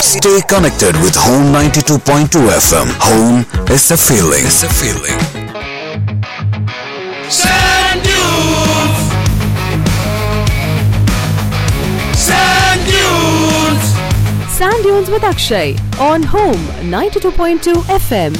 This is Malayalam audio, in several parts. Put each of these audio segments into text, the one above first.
Stay connected with Home 92.2 FM. Home is a feeling. It's a feeling. Sand dunes. Sand dunes. Sand Dunes with Akshay on Home 92.2 FM.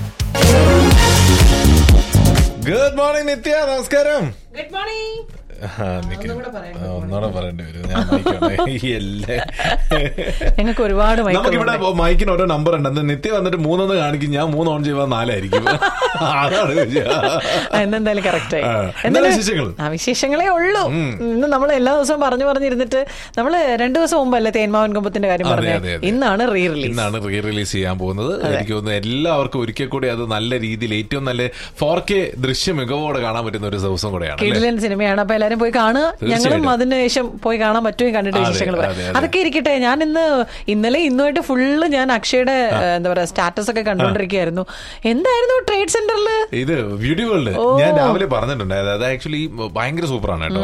Good morning Nithya നമസ്കാരം ഗുഡ് മോർണിംഗ് ആ, നിക്ക്. ആ, ഒന്നുകൂടെ പറയേണ്ടി വരും ഞാൻ മൈക്കോട്ടെ. ഈ എല്ലാ ഞങ്ങൾക്ക് ഒരുപാട് നമുക്കിവിടെ മൈക്കിന് ഓരോ നമ്പർ ഉണ്ട് അത് നിത്യ വന്നിട്ട് മൂന്നൊന്ന് കാണിക്കും ഞാൻ മൂന്ന് ഓൺ ചെയ്യുമ്പോൾ നാലായിരിക്കും അതാണ് വിഷയം. എന്നെന്തായാലും കറക്റ്റ് ആ, എന്താണ് വിശേഷങ്ങൾ? ആ വിശേഷങ്ങളേ ഉള്ളൂ ഇന്ന് നമ്മൾ എല്ലാ ദിവസവും പറഞ്ഞു പറഞ്ഞിരുന്നിട്ട് നമ്മള് രണ്ടു ദിവസം മുമ്പല്ലേ തേന്മാവൻ കൊമ്പത്തിന്റെ കാര്യം അതെ, പറഞ്ഞത് അതെ, അതെ. ഇന്നാണ് റീ റിലീസ് ഇന്നാണ് റീ റിലീസ് ചെയ്യാൻ പോകുന്നത് എനിക്ക് തോന്നുന്നു എല്ലാവർക്കും ഒരിക്കൽ കൂടി അത് നല്ല രീതിയിൽ ഏറ്റവും നല്ല ഫോർ കെ ദൃശ്യ മികവോടെ കാണാൻ പറ്റുന്ന ഒരു ദിവസം കൂടെയാണ് അല്ലേ? കിടിലൻ സിനിമയാണ് അപ്പൊ എല്ലാരും പോയി കാണുക ഞങ്ങളും തീർച്ചയായിട്ടും. അതിനുശേഷം പോയി കാണാൻ പറ്റുമെങ്കിൽ കണ്ടിട്ട് അതെ, വിശേഷങ്ങൾ പറയാം അതെ, അതെ. അതൊക്കെ ഇരിക്കട്ടെ ഞാൻ ഇന്ന് ഇന്നലെ ഇന്നുമായിട്ട് ഫുള്ള് ഞാൻ അക്ഷയുടെ ഏഹ്, എന്താ പറയാ സ്റ്റാറ്റസ് ഒക്കെ കണ്ടുകൊണ്ടിരിക്കുകയായിരുന്നു എന്തായിരുന്നു ട്രേഡ് സെന്ററിൽ ഇത് വീഡിയോകളില് ഞാൻ രാവിലെ പറഞ്ഞിട്ടുണ്ടായത് അത് ആക്ച്വലി ഭയങ്കര സൂപ്പറാണ് കേട്ടോ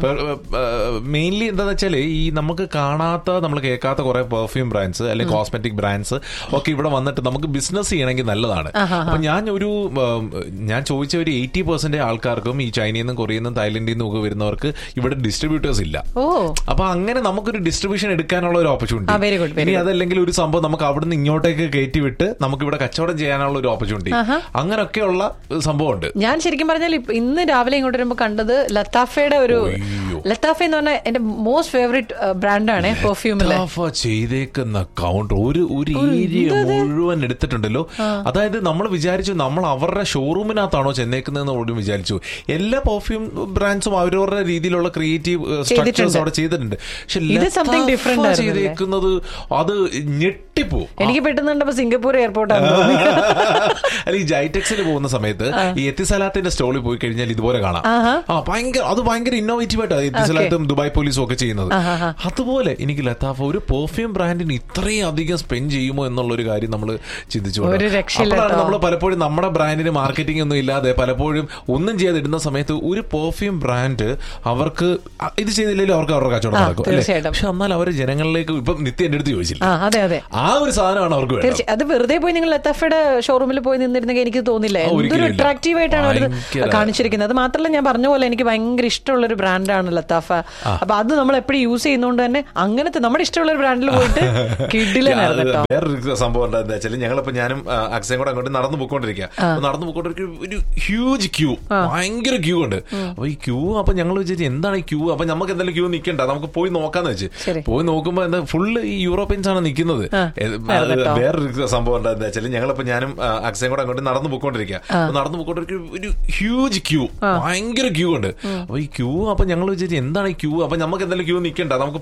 മെയിൻലി എന്താന്ന് വെച്ചാല് ഈ നമുക്ക് കാണാത്ത നമ്മൾ കേൾക്കാത്ത കുറെ പെർഫ്യൂം ബ്രാൻഡ്സ് അല്ലെങ്കിൽ കോസ്മെറ്റിക് ബ്രാൻഡ്സ് ഒക്കെ ഇവിടെ വന്നിട്ട് നമുക്ക് ബിസിനസ് ചെയ്യണമെങ്കിൽ നല്ലതാണ് അപ്പൊ ഞാൻ ഒരു ഉം, ഞാൻ ചോദിച്ച ഒരു എയ്റ്റി പെർസെന്റ് ആൾക്കാർക്കും ഈ ചൈനയിൽ നിന്നും കൊറിയയിൽ നിന്നും തായ്ലൻഡിൽ നിന്നും ഒക്കെ വരുന്നവർക്ക് ഇവിടെ ഡിസ്ട്രിബ്യൂട്ടേഴ്സ് ഇല്ല ഓ അപ്പൊ അങ്ങനെ നമുക്കൊരു ഡിസ്ട്രിബ്യൂഷൻ എടുക്കാനുള്ള ഒരു ആ, very ഓപ്പർച്യൂണിറ്റി good, very ഇനി good. അതല്ലെങ്കിൽ ഒരു സംഭവം നമുക്ക് അവിടുന്ന് ഇങ്ങോട്ടേക്ക് കയറ്റി വിട്ട് നമുക്ക് ഇവിടെ കച്ചവടം ചെയ്യാനുള്ള ഒരു ഓപ്പർച്യൂണിറ്റി അങ്ങനെയൊക്കെയുള്ള സംഭവമുണ്ട് ഞാൻ ശരിക്കും പറഞ്ഞാൽ ഇപ്പ- ഇന്ന് രാവിലെ ഇങ്ങോട്ട് വരുമ്പോൾ കണ്ടത് ലത്താഫയുടെ ഒരു അയ്യോ. ലത്താഫ എന്ന് പറഞ്ഞാൽ എന്റെ മോസ്റ്റ് ഫേവറേറ്റ് ബ്രാൻഡാണ് പെർഫ്യൂമില് ലത്താഫ ചെയ്തേക്കുന്ന കൗണ്ട് ഒരു ഒരു ഏരിയ മുഴുവൻ എടുത്തിട്ടുണ്ടല്ലോ അതായത് നമ്മൾ വിചാരിച്ചു നമ്മൾ അവരുടെ ഷോറൂമിനകത്താണോ ചെന്നേക്കുന്നതെന്ന് പോലും വിചാരിച്ചു എല്ലാ പെർഫ്യൂം ബ്രാൻഡ്സും അവരവരുടെ രീതിയിലുള്ള ക്രിയേറ്റീവ് സ്ട്രക്ചേഴ്സ് അവിടെ ചെയ്തിട്ടുണ്ട് പക്ഷെ ഇത് something ലത്താഫ different ആയിരുന്നല്ലേ? ചെയ്തേക്കുന്നത് അത് ഞെട്ടിപ്പോ എനിക്ക് പെട്ടെന്ന് കണ്ടപ്പോ സിംഗപ്പൂർ എയർപോർട്ടാണ് അല്ല ഈ ജൈടെക്സിൽ പോകുന്ന സമയത്ത് ഈ എത്തിസലാത്തിന്റെ സ്റ്റോളിൽ പോയി കഴിഞ്ഞാൽ ഇതുപോലെ കാണാം ആ ഭയങ്കര അത് ഭയങ്കര ഇന്നോവേറ്റീവ് ആയിട്ടാണ് എത്തിസലാത്തും ദുബായ് പോലീസും ഒക്കെ ചെയ്യുന്നത് അതുപോലെ എനിക്ക് ലത്താഫ ഒരു പെർഫ്യൂം ബ്രാൻഡിന് ഇത്രയും അധികം സ്പെൻഡ് ചെയ്യുമോ എന്നുള്ള ഒരു കാര്യം നമ്മൾ ചിന്തിച്ചു ഒരു രക്ഷയില്ല കേട്ടോ. നമ്മൾ പലപ്പോഴും നമ്മുടെ ബ്രാൻഡിന് മാർക്കറ്റിംഗ് ഒന്നും ഇല്ലാതെ പലപ്പോഴും ഒന്നും ചെയ്യാതെ ഇടുന്ന സമയത്ത് ഒരു പെർഫ്യൂം ബ്രാൻഡ് അവർക്ക് അ- ഇത് ചെയ്തില്ലെങ്കിൽ അവർക്ക് അവരുടെ കച്ചവടം ആ, നടക്കും അല്ലേ? തീർച്ചയായിട്ടും. പക്ഷെ എന്നാൽ അവർ ജനങ്ങളിലേക്ക് ഇപ്പം നിത്യ എന്റെ അടുത്ത് ചോദിച്ചില്ല ആ അതെ അതെ ആ ഒരു സാധനമാണ് അവർക്ക് വേണ്ടത് തീർച്ചയായും അത് വെറുതെ പോയി നിങ്ങൾ ലത്താഫയുടെ ഷോറൂമിൽ പോയി നിന്നിരുന്നെങ്കിൽ എനിക്ക് തോന്നില്ല ആ, എന്തൊരു ഒരിക്കലും ഇല്ല. അട്രാക്റ്റീവ് ആയിട്ടാണ് അവർ ഭയങ്കര. കാണിച്ചിരിക്കുന്നത് അത് മാത്രമല്ല ഞാൻ പറഞ്ഞ പോലെ എനിക്ക് ഭയങ്കര ഇഷ്ടമുള്ള ഒരു ബ്രാൻഡാണ് ലത്താഫ അപ്പൊ അത് നമ്മൾ എപ്പോഴും യൂസ് ചെയ്യുന്നതുകൊണ്ട് തന്നെ അങ്ങനത്തെ നമ്മുടെ ഇഷ്ടമുള്ള ഒരു ബ്രാൻഡിൽ പോയിട്ട് കിഡിലനായിരുന്നു അത് കേട്ടോ വേറൊരു സംഭവം എന്താ വെച്ചാൽ ഞങ്ങളിപ്പോ ഞാനും ആ, അക്ഷയും കൂടെ അങ്ങോട്ട് നടന്നു പോയിക്കൊണ്ടിരിക്കുക അപ്പൊ നടന്നു പോയിക്കൊണ്ടിരിക്കുക ഒരു ഹ്യൂജ് ക്യൂ ഭയങ്കര ക്യൂ ഉണ്ട് അപ്പൊ ഈ ക്യൂ അപ്പൊ ഞങ്ങൾ വിചാരിച്ചു എന്താണ് ഈ ക്യൂ അപ്പൊ നമുക്ക് എന്തായാലും ക്യൂ നിൽക്കണ്ട നമുക്ക് പോയി നോക്കാന്ന് വെച്ച് ശരി. പോയി നോക്കുമ്പോ എന്താ ഫുള്ള് ഈ യൂറോപ്യൻസ് ആണ് നിൽക്കുന്നത് ഏ, അത് കേട്ടോ. വേറൊരു സംഭവം എന്താ വെച്ചാൽ ഞങ്ങളിപ്പോ ഞാനും ആ, അക്ഷയും കൂടെ അങ്ങോട്ട് നടന്നു പോയിക്കൊണ്ടിരിക്കുക അപ്പൊ നടന്നു പോയിക്കൊണ്ടിരിക്കുക ഒരു ഹ്യൂജ് ക്യൂ ഭയങ്കര ക്യൂ ഉണ്ട് അപ്പൊ ഈ ക്യൂ അപ്പൊ ഞങ്ങൾ വിചാരിച്ചു എന്താണ് ഈ ക്യൂ അപ്പൊ നമുക്ക് എന്തായാലും ക്യൂ നിൽക്കണ്ട നമുക്ക്